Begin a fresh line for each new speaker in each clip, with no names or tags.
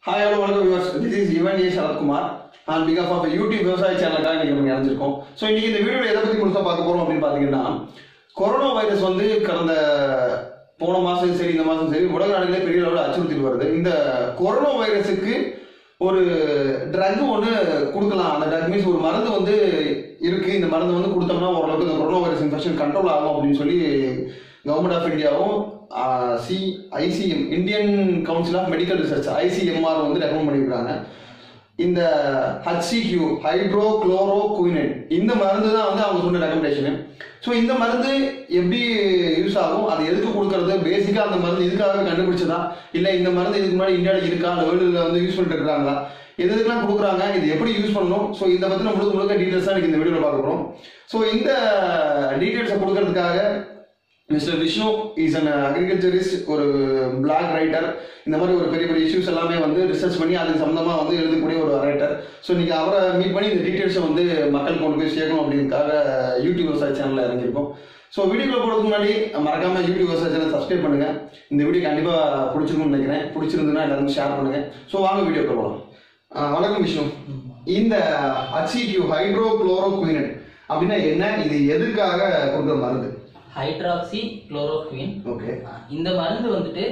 Hi hello வணக்கம் viewers this is Yuvan A Sarathkumar நான் பிகாஸ் ஆஃப் யூடியூப் விவசாய சேனலுக்காக இன்னைக்கு நம்ம இணைஞ்சிருக்கோம் ஸோ இன்னைக்கு இந்த வீடியோவில் எதை பற்றி முழுசாக பார்க்க போகிறோம் அப்படின்னு பார்த்தீங்கன்னா கொரோனா வைரஸ் வந்து கடந்த போன மாதம் சரி இந்த மாதம் சரி உலக நாடுகளே பெரிய அளவில் அச்சுறுத்திட்டு வருது இந்த கொரோனா வைரஸுக்கு ஒரு ட்ரக் ஒன்று கொடுக்கலாம் அந்த ட்ரக் மீன்ஸ் ஒரு மருந்து வந்து இருக்கு இந்த மருந்து வந்து கொடுத்தோம்னா ஓரளவுக்கு இந்த கொரோனா வைரஸ் இன்ஃபெக்ஷன் கண்ட்ரோல் ஆகும் அப்படின்னு சொல்லி கவர்மெண்ட் ஆஃப் இந்தியாவும் C ICM Indian council of medical research ICMR வந்து ரெக்கமெண்ட் பண்ணியிருக்காங்க இந்த ஹச்சிக்யூ ஹைட்ரோ குளோரோ குயினேட் இந்த மருந்து தான் வந்து அவங்க சொன்ன ரெக்கமெண்டேஷனு ஸோ இந்த மருந்து எப்படி யூஸ் ஆகும் அது எதுக்கு கொடுக்கறது பேசிக்காக அந்த மருந்து இதுக்காக கண்டுபிடிச்சதா இல்லை இந்த மருந்து இதுக்கு முன்னாடி இந்தியாவில் இருக்கா வேர்ல்டில் வந்து யூஸ் பண்ணிட்டு இருக்காங்களா எது எதுக்கெல்லாம் கொடுக்குறாங்க இது எப்படி யூஸ் பண்ணணும் ஸோ இதை பற்றின முழுக்க முழுக்க டீட்டெயில்ஸ் தான் இந்த வீடியோவில் பார்க்க போகிறோம் ஸோ இந்த டீட்டெயில்ஸை கொடுக்கறதுக்காக mister Vishnu is an agriculturist ஒரு பிளாக் ரைட்டர் இந்த மாதிரி ஒரு பெரிய பெரிய இஷ்யூஸ் எல்லாமே வந்து ரிசர்ச் பண்ணி அதுக்கு சம்மந்தமாக வந்து எழுதக்கூடிய ஒரு ரைட்டர் ஸோ இன்னைக்கு அவரை மீட் பண்ணி இந்த டீட்டெயில்ஸை வந்து மக்கள் கொண்டு போய் சேர்க்கணும் அப்படின்றதுக்காக யூடியூப் விவசாய சேனலில் இறங்கியிருக்கோம் ஸோ வீடியோக்குள்ள போகிறதுக்கு முன்னாடி மறக்காம யூடியூப் விவசாய சேனல் சப்ஸ்கிரைப் பண்ணுங்க இந்த வீடியோ கண்டிப்பாக பிடிச்சிருக்கும்னு நினைக்கிறேன் பிடிச்சிருந்துன்னா எல்லாருக்கும் ஷேர் பண்ணுங்க ஸோ வாங்க வீடியோக்குள்ள போகலாம் ஆஹ் வணக்கம் விஷ்ணு இந்த அச்சிக்யூ ஹைட்ரோ குளோரோ குயினட் அப்படின்னா என்ன இது எதுக்காக கொடுக்குற மருந்து
ஹைட்ராக்சி குளோரோக்வின்
ஓகே
இந்த மருந்து வந்துட்டு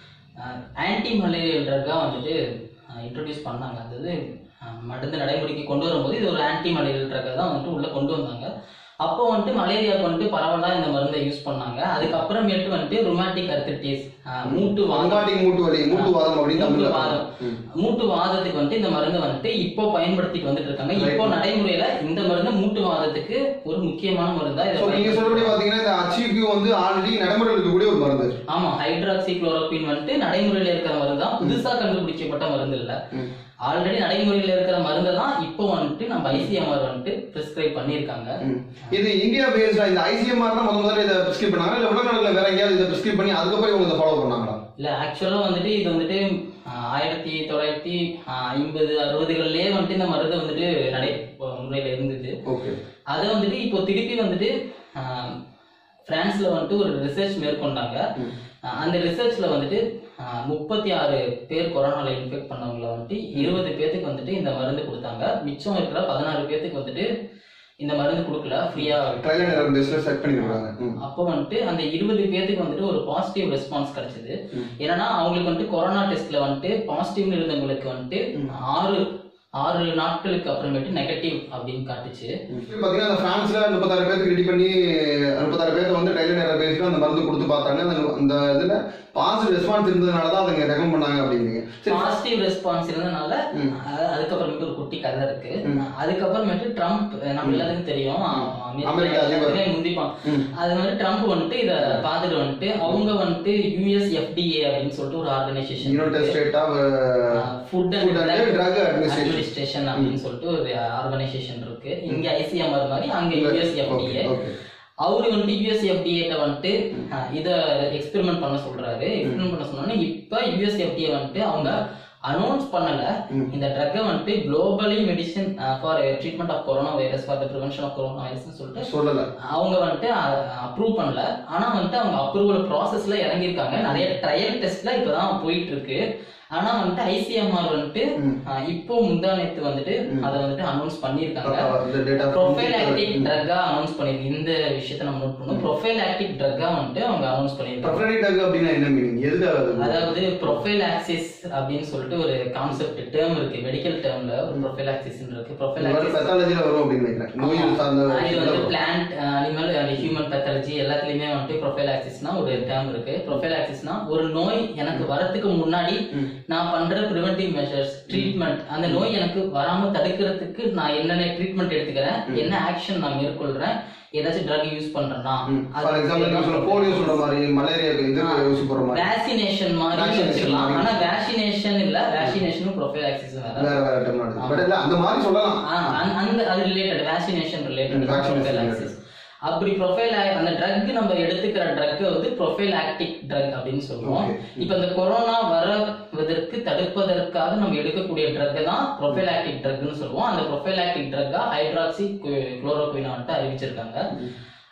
ஆன்டி மலேரியல் ட்ரக்காக வந்துட்டு இன்ட்ரடியூஸ் பண்ணாங்க அதாவது அஹ், மருந்து நடைமுறைக்கு கொண்டு வரும்போது இது ஒரு ஆன்டி மலேரியல் ட்ரக்கை தான் வந்துட்டு உள்ளே கொண்டு வந்தாங்க அப்போ வந்துட்டு மலேரியாவுக்கு வந்துட்டு பரவலாக இந்த மருந்தை யூஸ் பண்ணாங்க அதுக்கப்புறமேட்டு வந்துட்டு ருமாட்டிக் அர்த்திட்டிஸ் மூட்டு வாதம்
அங்காட்டி மூட்டு வலி மூட்டு வாதம் அப்படின்னு
மூட்டு
தமிழ்ல
வாதம் மூட்டு வாதத்துக்கு வந்துட்டு இந்த மருந்து வந்துட்டு இப்போ பயன்படுத்திட்டு வந்துட்டு இருக்காங்க இப்போ நடைமுறையில இந்த மருந்து மூட்டு வாதத்துக்கு ஒரு முக்கியமான மருந்தா இதை
ஸோ நீங்க
பயன்படுத்துறாங்க.
சொல்றபடி பாத்தீங்கன்னா இந்த அச்சிக்யூ வந்து ஆல்ரெடி நடைமுறையில் இருக்கக்கூடிய ஒரு மருந்து
ஆமா ஹைட்ராக்சி குளோரோக்வின் வந்துட்டு நடைமுறையில இருக்கிற மருந்து தான் புதுசா கண்டுபிடிக்கப்பட்ட மருந்து இல்ல
ம்.
ஆல்ரெடி நடைமுறையில இருக்கிற மருந்து தான் இப்போ வந்துட்டு நம்ம ஐசிஎம்ஆர் வந்துட்டு பிரிஸ்கிரைப் பண்ணியிருக்காங்க
ம். இது இந்தியா பேஸ்டா இந்த ஐசிஎம்ஆர் தான் முதல் முதல்ல இதை பிரிஸ்கிரைப் பண்ணாங்க இல்ல உலக நாடுல வேற எங்கேயாவது இதை பிரிஸ்கிரைப் பண்ணி அதுக்கப்புறம் இவங்க இதை ஃபாலோ பண்ணாங்களா
இல்ல ஆக்சுவலா வந்துட்டு இது வந்துட்டு ஆஹ், ஆயிரத்தி தொள்ளாயிரத்தி ஆஹ், ஐம்பது அறுபதுகள்லயே வந்துட்டு இந்த மருந்து வந்துட்டு நடைமுறையில இருந்தது
ஓகே
அதை வந்துட்டு இப்போ திருப்பி வந்துட்டு ஆஹ், பிரான்ஸ்ல வந்துட்டு ஒரு ரிசர்ச் மேற்கொண்டாங்க
ம்.
ஆஹ், அந்த ரிசர்ச்ல வந்துட்டு முப்பத்தி ஆறு பேர் கொரோனால இன்ஃபெக்ட் பண்ணவங்கள வந்துட்டு இருபது பேத்துக்கு வந்துட்டு இந்த மருந்து கொடுத்தாங்க மிச்சம் இருக்கிற பதினாறு பேத்துக்கு வந்துட்டு இந்த மருந்து கொடுக்கல ஃப்ரீயா
ட்ரையல் அண்ட் எரர் பேஸ்ல செட் பண்ணிருக்காங்க ம்.
அப்போ வந்துட்டு அந்த இருபது பேத்துக்கு வந்துட்டு ஒரு பாசிட்டிவ் ரெஸ்பான்ஸ் கிடைச்சது
ம்.
என்னன்னா அவங்களுக்கு வந்துட்டு கொரோனா டெஸ்ட்ல வந்துட்டு பாசிட்டிவ்னு இருந்தவங்களுக்கு வந்துட்டு ஆறு ஆறு நாட்களுக்கு அப்புறமேட்டு நெகட்டிவ் அப்படின்னு காட்டுச்சு
இப்ப பாத்தீங்கன்னா அந்த பிரான்ஸ்ல முப்பத்தாறு பேருக்கு ரெடி பண்ணி முப்பத்தாறு பேருக்கு வந்து ட்ரையல் அண்ட் எரர் பேஸ்ல அந்த மருந்து கொடுத்து பார்த்தாங்க அந்த- அந்த இதுல பாசிட்டிவ் ரெஸ்பான்ஸ் இருந்ததுனால தான் அவங்க ரெக்கமெண்ட் பண்ணாங்க அப்படிங்கிறீங்க சரி
பாசிட்டிவ் ரெஸ்பான்ஸ் இருந்தனால
ம்.
அ- அதுக்கப்புறமேட்டு ஒரு குட்டி கதை இருக்கு
ம்.
அதுக்கப்புறமேட்டு ட்ரம்ப் நம்ம எல்லாத்துக்கும் தெரியும்
அமெரிக்கா அதிபர்.
அமெரிக்கா முந்திப்பான்
ம்.
அது மாதிரி ட்ரம்ப் வந்துட்டு இத பார்த்துட்டு வந்துட்டு அவங்க வந்துட்டு யூஎஸ் எஃப்டிஏ அப்படின்னு சொல்லிட்டு ஒரு organisation
united state of
food
Food and
and
Drug Administration.
Administration அப்படின்னு சொல்லிட்டு ஒரு ஆர்கனைசேஷன் இருக்கு இங்க ஐசிஎம்ஆர் மாதிரி அங்க யூஎஸ் எஃப்டிஏ
ஓகே
அவரு வந்துட்டு யூஎஸ் எஃப்டிஏட்ட வந்துட்டு அஹ், இத எக்ஸ்பெரிமெண்ட் பண்ண சொல்றாரு எக்ஸ்பெரிமெண்ட் பண்ண சொன்னோன்னே இப்ப யூஎஸ் எஃப்டிஏ வந்துட்டு அவங்க அனௌன்ஸ் பண்ணல
ம்.
இந்த ட்ரக்கை வந்துட்டு globally medicine for treatment of corona virus for the prevention of corona வைரஸ்னு சொல்லிட்டு
சொல்லல
அவங்க வந்துட்டு அப்ரூவ் பண்ணல ஆனா வந்துட்டு அவங்க அப்ரூவல் ப்ராசஸ்ல இறங்கியிருக்காங்க நிறைய ட்ரையல் டெஸ்ட்ல இப்பதான் போயிட்டு இருக்கு ஆனா வந்துட்டு ஐசிஎம்ஆர் வந்துட்டு
ம்.
அஹ், இப்போ முந்தானத்து வந்துட்டு அதை வந்துட்டு அனௌன்ஸ் பண்ணியிருக்காங்க
இந்த டேட்டா
ப்ரொஃபைலாக்டிக் ட்ரக்கா அனௌன்ஸ் பண்ணிருக்கு இந்த விஷயத்தை நம்ம நோட் பண்ணணும் ப்ரொஃபைலாக்டிக் ட்ரக்கா வந்துட்டு அவங்க அனௌன்ஸ் பண்ணிருக்காங்க
ப்ரொஃபைலிக் ட்ரக் அப்படின்னா என்ன மீனிங் எதுக்காக அது
அதாவது ப்ரொஃபைலாக்சிஸ் அப்படின்னு சொல்லிட்டு ஒரு கான்செப்ட் டேர்ம் இருக்கு மெடிக்கல் டேர்ம்ல ஒரு ப்ரொஃபைலாக்சிஸ் இருக்கு ப்ரொஃபைலாக்சிஸ்
பெத்தாலஜில வரும் அப்படின்னு நினைக்கிறேன் நோய் சார்ந்த
இது வந்து
விஷயத்துல
plant animal and human pathology எல்லாத்துலயுமே வந்துட்டு ப்ரொஃபைலாக்சிஸ்னா ஒரு டேர்ம் இருக்கு ப்ரொஃபைலாக்சிஸ்னா ஒரு நோய் எனக்கு வரதுக்கு முன்னாடி
ம்.
நான் பண்ற ப்ரிவென்டிவ் மெஷர்ஸ் ட்ரீட்மெண்ட் அந்த நோய் எனக்கு வராம தடுக்கிறதுக்கு நான் என்னென்ன ட்ரீட்மெண்ட் எடுத்துக்கிறேன் என்ன ஆக்ஷன் நான் மேற்கொள்றேன் ஏதாச்சும் ட்ரக் யூஸ் பண்றேன்னா
ஃபார் எக்ஸாம்பிள் நீங்க சொல்ற போலியோ சொல்ற மாதிரி மலேரியா இது ஊசி போடுற மாதிரி
வேக்சினேஷன் மாதிரி
Vaccination
வச்சுக்கலாம்
மாதிரி.
ஆனா வேக்சினேஷன் இல்ல வேக்சினேஷனும் ப்ரொஃபைலாக்சிஸ் வேற
வேற வேற டெர்மினாலஜி பட் இல்ல அந்த மாதிரி சொல்லலாம்
ஆ, அந்த- அந்த அது ரிலேட்டட் வேக்சினேஷன் ரிலேட்டட்
ம், vaccination
ப்ரொஃபைலாக்சிஸ் அப்படி ப்ரொஃபைல் அந்த ட்ரக் நம்ம எடுத்துக்கிற ட்ரக் வந்து ப்ரொஃபைலாக்டிக் ட்ரக் அப்படின்னு சொல்லுவோம்
Okay.
இப்போ இந்த கொரோனா வருவதற்கு தடுப்பதற்காக நம்ம எடுக்கக்கூடிய ட்ரக் தான் ப்ரொஃபைலாக்டிக் ட்ரக்னு சொல்லுவோம் அந்த ப்ரொஃபைலாக்டிக் ட்ரக்கா ஹைட்ராக்சி குளோரோகுவினா வந்துட்டு அறிவிச்சிருக்காங்க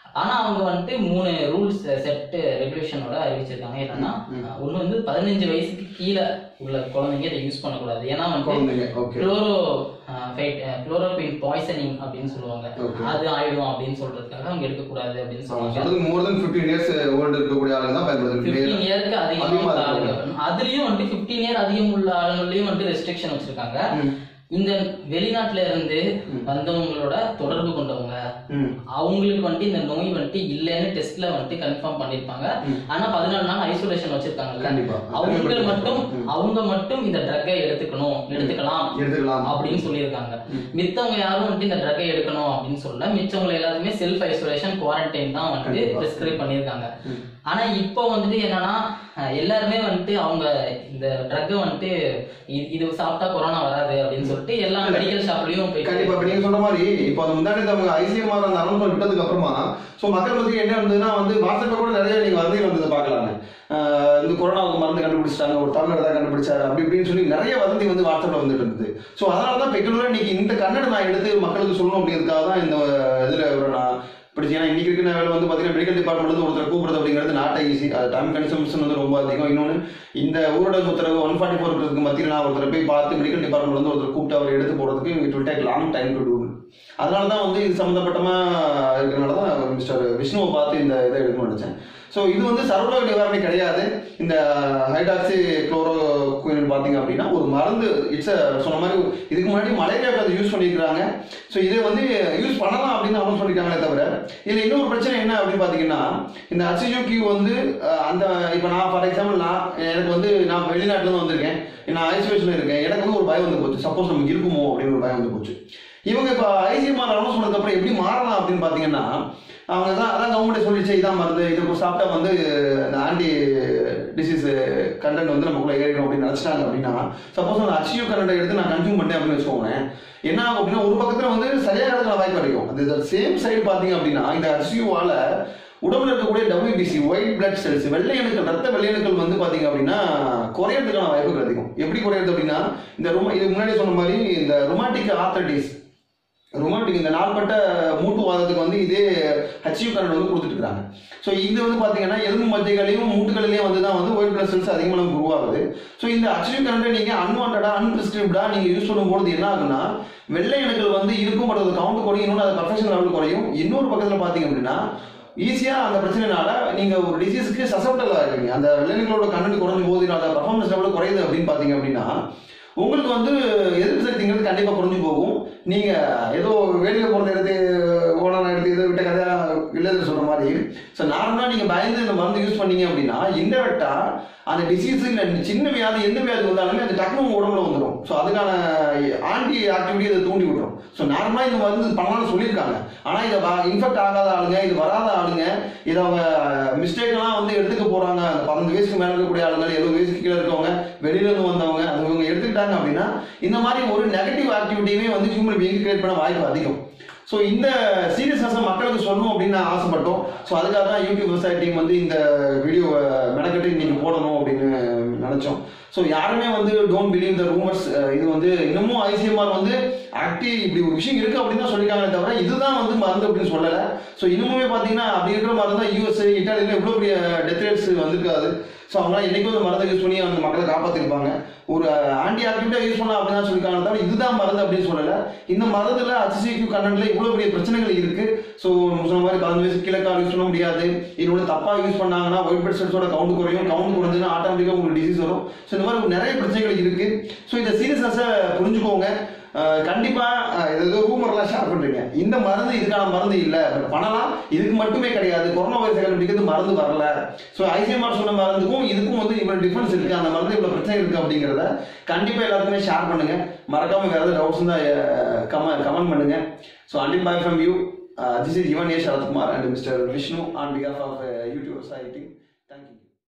ஆனா அவங்க வந்துட்டு மூணு ரூல்ஸ் செட் ரெகுலேஷனோட அறிவிச்சிருக்காங்க என்னன்னா ஒண்ணு வந்து பதினஞ்சு வயசுக்கு கீழே உள்ள குழந்தைங்க இதை யூஸ் பண்ணக்கூடாது ஏன்னா வந்து
குழந்தைங்க ஓகே
குளோரோ குளோரோபின் பாய்சனிங் அப்படின்னு சொல்லுவாங்க
Okay.
அது ஆயிடும் அப்படின்னு சொல்றதுக்காக அவங்க எடுக்கக்கூடாது அப்படின்னு சொல்லுவாங்க
சொல்றது more than fifteen years old இருக்கக்கூடிய ஆளுங்க தான் பயன்படுது
பிப்டீன் இயருக்கு அதிகமா
அதிகமா
உள்ள
இருக்கு.
ஆளுங்க அதுலயும் வந்துட்டு பிப்டீன் இயர் அதிகம் உள்ள ஆளுங்களையும் வந்துட்டு ரெஸ்ட்ரிக்ஷன் வச்சிருக்காங்க
ம்.
இந்த வெளிநாட்டுல இருந்து வந்தவங்களோட தொடர்பு கொண்டவங்க
ம்
அவங்களுக்கு வந்துட்டு இந்த நோய் வந்துட்டு இல்லைன்னு டெஸ்ட்ல வந்துட்டு கன்ஃபார்ம் பண்ணிருப்பாங்க ஆனா பதினாலு நாள் ஐசோலேஷன் வச்சிருக்காங்கல்ல
கண்டிப்பா
அவங்க மட்டும் அவங்க மட்டும் இந்த ட்ரக்கை எடுத்துக்கணும் எடுத்துக்கலாம்
எடுத்துக்கலாம்
அப்படின்னு சொல்லியிருக்காங்க மித்தவங்க யாரும் வந்துட்டு இந்த ட்ரக்கை எடுக்கணும் அப்படின்னு சொல்ல மிச்சவங்க எல்லாத்துமே செல்ஃப் ஐசோலேஷன் குவாரண்டைன் தான் வந்துட்டு
கண்டிப்பா.
பிரிஸ்கிரைப் பண்ணியிருக்காங்க ஆனா இப்போ வந்துட்டு என்னன்னா அஹ், எல்லாருமே வந்துட்டு அவங்க இந்த ட்ரக்கை வந்துட்டு இ- இது சாப்பிட்டா கொரோனா வராது அப்படின்னு சொல்லிட்டு எல்லா மெடிக்கல் ஷாப்லயும் போய்
கண்டிப்பா இப்ப நீங்க சொன்ன மாதிரி இப்போ அந்த முந்தாடி அவங்க ஐசிஎம்ஆர் அந்த அனௌன்ஸ்மெண்ட் விட்டதுக்கு அப்புறமா சோ மக்கள் மத்தியில் என்ன இருந்ததுன்னா வந்து வாட்ஸ்அப்ல கூட நிறைய நீங்க வதந்திகள் வந்ததை பார்க்கலாங்க ஆஹ் இந்த கொரோனாவுக்கு மருந்து கண்டுபிடிச்சிட்டாங்க ஒரு தமிழர் தான் கண்டுபிடிச்சாரு அப்படி இப்படின்னு சொல்லி நிறைய வதந்தி வந்து வாட்ஸ்அப்ல வந்துட்டு இருந்தது சோ அதனால தான் பெக்குலரா இன்னைக்கு இந்த கண்ணடை நான் எடுத்து மக்களுக்கு சொல்லணும் அப்படிங்கிறதுக்காக தான் இந்த இதுல ஒரு நான் பிடிச்சி ஏன்னா இன்னைக்கு இருக்கிற வேலை வந்து பார்த்தீங்கன்னா மெடிக்கல் டிபார்ட்மெண்ட் வந்து ஒருத்தர் கூப்பிடுறது அப்படிங்கிறது நாட்டை ஈஸி அது டைம் கன்சம்ஷன் வந்து ரொம்ப அதிகம் இன்னொன்று இந்த ஊரடங்கு உத்தரவு ஒன் ஃபார்ட்டி ஃபோர் இருக்கிறதுக்கு மத்தியில் நான் ஒருத்தர் போய் பார்த்து மெடிக்கல் டிபார்ட்மெண்ட் வந்து ஒருத்தர் கூப்பிட்டு அவர் எடுத்து போகிறதுக்கு it will take long time to do அதனால தான் வந்து இது சம்மந்தப்பட்டமா இருக்கிறனால தான் மிஸ்டர் விஷ்ணுவை பார்த்து இந்த இதை எடுக்கணும்னு நினச்சேன் ஸோ இது வந்து சர்வலோக நிவாரணை கிடையாது இந்த ஹைடாக்சி குளோரோ பார்த்தீங்க அப்படின்னா ஒரு மருந்து இட்ஸ் சொன்ன மாதிரி இதுக்கு முன்னாடி மலேரியாவுக்கு அதை யூஸ் பண்ணியிருக்கிறாங்க ஸோ இதை வந்து யூஸ் பண்ணலாம் அப்படின்னு அவங்க சொல்லியிருக்காங்களே தவிர இதில் இன்னொரு பிரச்சனை என்ன அப்படின்னு பார்த்தீங்கன்னா இந்த HUQ வந்து அஹ், அந்த இப்போ நான் ஃபார் எக்ஸாம்பிள் நான் எனக்கு வந்து நான் வெளிநாட்டிலேருந்து வந்திருக்கேன் நான் ஐசோலேஷனில் இருக்கேன் எனக்கு வந்து ஒரு பயம் வந்து போச்சு சப்போஸ் நமக்கு இருக்குமோ அப்படின்னு ஒரு பயம் வந்து போச்சு இவங்க இப்போ ஐசிஎம்ஆர் அனௌன்ஸ் பண்ணதுக்கப்புறம் எப்படி மாறலாம் அப்படின்னு பார்த்தீங்கன்னா அவங்க தான் அதான் கவர்மெண்ட் சொல்லிச்சு இதான் மருந்து இது சாப்பிட்டா வந்து இந்த ஆன்டி டிசீஸ் கண்டென்ட் வந்து நமக்குள்ள ஏறிடும் அப்படின்னு நினச்சிட்டாங்க அப்படின்னா சப்போஸ் அந்த அச்சியூ கண்டென்ட் எடுத்து நான் கன்சியூம் பண்ணேன் அப்படின்னு வச்சுக்கோங்களேன் என்ன ஆகும் அப்படின்னா ஒரு பக்கத்தில் வந்து சரியாக இடத்துல வாய்ப்பு கிடைக்கும் அந்த சேம் சைடு பார்த்தீங்க அப்படின்னா இந்த அச்சியூவால உடம்புல இருக்கக்கூடிய WBC ஒயிட் பிளட் செல்ஸ் வெள்ளை அணுக்கள் ரத்த வெள்ளை அணுக்கள் வந்து பாத்தீங்க அப்படின்னா குறையறதுக்கான வாய்ப்புகள் அதிகம் எப்படி குறையுது அப்படின்னா இந்த ரொமா இது முன்னாடி சொன்ன மாதிரி இந்த ரொமாட்டிக் ஆர்த்தடிஸ் ரொமாட்டிக் இந்த நாள்பட்ட மூட்டு வாதத்துக்கு வந்து இதே ஹச்சியூ கரண்ட் வந்து கொடுத்துட்டு இருக்காங்க ஸோ இது வந்து பார்த்தீங்கன்னா எலும்பு மஜ்ஜைகளையும் மூட்டுகளிலையும் வந்து தான் வந்து ஒயிட் பிளட் செல்ஸ் அதிகமாக நமக்கு உருவாகுது ஸோ இந்த ஹச்சியூ கரண்ட்டை நீங்கள் அன்வான்டா அன்பிரிஸ்கிரிப்டா நீங்கள் யூஸ் பண்ணும்போது என்ன ஆகுன்னா வெள்ளை அணுக்கள் வந்து இருக்கும் பட் அது கவுண்ட் குறையும் இன்னொன்று அது பர்ஃபெக்ஷன் லெவல் குறையும் இன்னொரு பக்கத்தில் பார்த்தீங்க அப்படின்னா ஈஸியாக அந்த பிரச்சனைனால நீங்கள் ஒரு டிசீஸ்க்கு சசப்டல் ஆகிருக்கீங்க அந்த வெள்ளைகளோட கண்டென்ட் குறைஞ்சும் போது அந்த பர்ஃபார்மன்ஸ் லெவல் குறையுது அப்படின்னு பார்த்தீங்க அப்படின்னா உங்களுக்கு வந்து எதிர்ப்பு சக்திங்கிறது கண்டிப்பாக குறைஞ்சு போகும் நீங்கள் ஏதோ வெளியில் போகிறத எடுத்து ஓனர் எடுத்து இதை விட்ட கதையாக இல்லைன்னு சொல்கிற மாதிரி ஸோ நார்மலாக நீங்கள் பயந்து இந்த மருந்து யூஸ் பண்ணீங்க அப்படின்னா இன்டெரக்டாக அந்த டிசீஸ் இல்லை சின்ன வியாதி எந்த வியாதி வந்தாலுமே அது டக்குனு உங்க உடம்புல வந்துடும் ஸோ அதுக்கான ஆன்டி ஆக்டிவிட்டி அதை தூண்டி விட்டுரும் ஸோ நார்மலாக இந்த மருந்து பண்ணலாம்னு சொல்லியிருக்காங்க ஆனால் இதை இன்ஃபெக்ட் ஆகாத ஆளுங்க இது வராத ஆளுங்க இதை அவங்க மிஸ்டேக்கெல்லாம் வந்து எடுத்துக்க போகிறாங்க அந்த பதினஞ்சு வயசுக்கு மேலே இருக்கக்கூடிய ஆளுங்க எழுபது வயசுக்கு கீழே இருக்கவங்க வெளியிலேருந்து வந்தவங்க அது இவங்க எடுத்துக்கிட்டாங்க அப்படின்னா இந்த மாதிரி ஒரு நெகட்டிவ் ஆக்டிவிட்டியுமே வந்து ஹியூமன் பீயிங் கிரியேட் பண்ண வாய்ப்பு அதிகம் ஸோ இந்த சீரியஸ்னஸை மக்களுக்கு சொல்லணும் அப்படின்னு நான் ஆசைப்பட்டோம் ஸோ அதுக்காக தான் யூடியூப் விவசாய டீம் வந்து இந்த வீடியோவை மெனக்கட்டு இன்னைக்கு போடணும் அப்படின்னு நினைச்சோம் ஸோ யாருமே வந்து டோன்ட் பிலீவ் த ரூமர்ஸ் இது வந்து இன்னமும் ஐசிஎம்ஆர் வந்து ஆக்டிவ் இப்படி ஒரு விஷயம் இருக்கு அப்படின்னு தான் சொல்லியிருக்காங்களே தவிர இதுதான் வந்து மருந்து அப்படின்னு சொல்லலை ஸோ இன்னமுமே பார்த்தீங்கன்னா அப்படி இருக்கிற மருந்து தான் யூஎஸ் இட்டாலியில் இவ்வளோ பெரிய டெத் ரேட்ஸ் வந்திருக்காது ஸோ அவங்க என்னைக்கும் அந்த மருந்தை யூஸ் பண்ணி அந்த மக்களை காப்பாற்றிருப்பாங்க ஒரு ஆன்டி ஆக்டிவிட்டியாக யூஸ் பண்ணலாம் அப்படின்னு தான் சொல்லியிருக்காங்க தவிர இதுதான் மருந்து அப்படின்னு சொல்லலை இந்த மருந்துல HCQ கண்டென்ட்ல இவ்வளோ பெரிய பிரச்சனைகள் இருக்கு ஸோ சொன்ன மாதிரி பதினஞ்சு வயசு கிழக்கால் யூஸ் பண்ண முடியாது இன்னொன்று தப்பாக யூஸ் பண்ணாங்கன்னா ஒயிட் பிளட் செல்ஸோட கவுண்ட் குறையும் கவுண்ட் குறைஞ்சதுன்னா ஆட்டோமேட்டிக்காக உங்களுக்கு டிசீஸ் வரும் ஸோ இந்த மாதிரி நிறைய பிரச்சனைகள் இருக்கு ஸோ இந்த சீரியஸ்னஸை புரிஞ்சுக்கோங்க அஹ் கண்டிப்பா அஹ் இது ஏதோ ரூமர்லாம் ஷேர் பண்றீங்க இந்த மருந்து இதுக்கான மருந்து இல்ல பட் பண்ணலாம் இதுக்கு மட்டுமே கிடையாது கொரோனா வைரஸ் கண்டுபிடிக்கிறது மருந்து வரல ஸோ ஐசிஎம்ஆர் சொன்ன மருந்துக்கும் இதுக்கும் வந்து இவ்வளவு டிஃபரன்ஸ் இருக்கு அந்த மருந்து இவ்வளவு பிரச்சனை இருக்கு அப்படிங்கிறத கண்டிப்பா எல்லாருக்குமே ஷேர் பண்ணுங்க மறக்காம வேற ஏதாவது டவுட்ஸ் இருந்தா கம கமெண்ட் பண்ணுங்க so until bye from you this is Yuvan A Sarathkumar and mister Vishnu on பிகாஃப் ஆஃப் யூடியூப் சைட்டிங் தேங்க்யூ